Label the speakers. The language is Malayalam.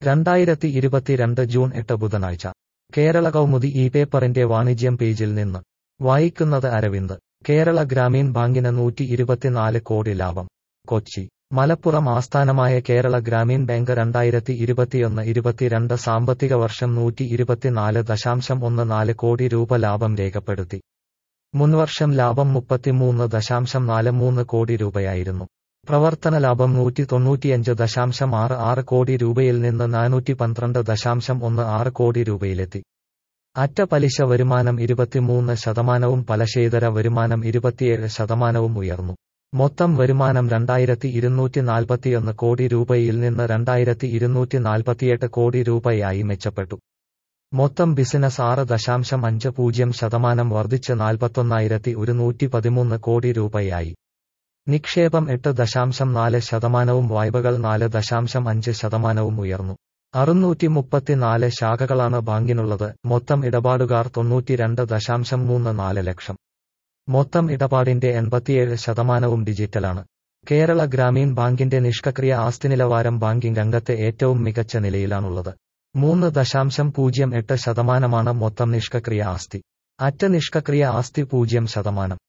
Speaker 1: രണ്ടായിരത്തി ഇരുപത്തിരണ്ട് ജൂൺ എട്ട് ബുധനാഴ്ച കേരള കൗമുദി ഈ പേപ്പറിന്റെ വാണിജ്യം പേജിൽ നിന്ന് വായിക്കുന്നത് അരവിന്ദ് കേരള ഗ്രാമീൺ ബാങ്കിന് നൂറ്റി ഇരുപത്തിനാല് കോടി ലാഭം കൊച്ചി മലപ്പുറം ആസ്ഥാനമായ കേരള ഗ്രാമീൺ ബാങ്ക് രണ്ടായിരത്തി ഇരുപത്തിയൊന്ന് ഇരുപത്തിരണ്ട് സാമ്പത്തിക വർഷം നൂറ്റി ഇരുപത്തിനാല് ദശാംശം ഒന്ന് നാല് കോടി രൂപ ലാഭം രേഖപ്പെടുത്തി മുൻവർഷം ലാഭം മുപ്പത്തിമൂന്ന് ദശാംശം നാല് മൂന്ന് കോടി രൂപയായിരുന്നു പ്രവർത്തന ലാഭം നൂറ്റി തൊണ്ണൂറ്റിയഞ്ച് ദശാംശം ആറ് ആറ് കോടി രൂപയിൽ നിന്ന് നാനൂറ്റി പന്ത്രണ്ട് ദശാംശം ഒന്ന് ആറ് കോടി രൂപയിലെത്തി അറ്റ പലിശ വരുമാനം ഇരുപത്തിമൂന്ന് ശതമാനവും പലിശേതര വരുമാനം ഇരുപത്തിയേഴ് ശതമാനവും ഉയർന്നു മൊത്തം വരുമാനം രണ്ടായിരത്തി ഇരുന്നൂറ്റി നാൽപ്പത്തിയൊന്ന് കോടി രൂപയിൽ നിന്ന് രണ്ടായിരത്തി ഇരുന്നൂറ്റി നാൽപ്പത്തിയെട്ട് കോടി രൂപയായി മെച്ചപ്പെട്ടു മൊത്തം ബിസിനസ് ആറ് ദശാംശം അഞ്ച് പൂജ്യം ശതമാനം വർദ്ധിച്ച് നാൽപ്പത്തൊന്നായിരത്തി ഒരുന്നൂറ്റി പതിമൂന്ന് കോടി രൂപയായി നിക്ഷേപം എട്ട് ദശാംശം നാല് ശതമാനവും വായ്പകൾ നാല് ദശാംശം അഞ്ച് ശതമാനവും ഉയർന്നു അറുന്നൂറ്റി മുപ്പത്തിനാല് ശാഖകളാണ് ബാങ്കിനുള്ളത് മൊത്തം ഇടപാടുകാർ തൊണ്ണൂറ്റിരണ്ട് ദശാംശം മൂന്ന് നാല് ലക്ഷം മൊത്തം ഇടപാടിന്റെ എൺപത്തിയേഴ് ശതമാനവും ഡിജിറ്റലാണ് കേരള ഗ്രാമീൺ ബാങ്കിന്റെ നിഷ്ക്രിയ ആസ്തി നിലവാരം ബാങ്കിംഗ് രംഗത്തെ ഏറ്റവും മികച്ച നിലയിലാണുള്ളത് മൂന്ന് ദശാംശം പൂജ്യം എട്ട് ശതമാനമാണ് മൊത്തം നിഷ്ക്രിയ ആസ്തി അറ്റ നിഷ്ക്രിയ ആസ്തി പൂജ്യം ശതമാനം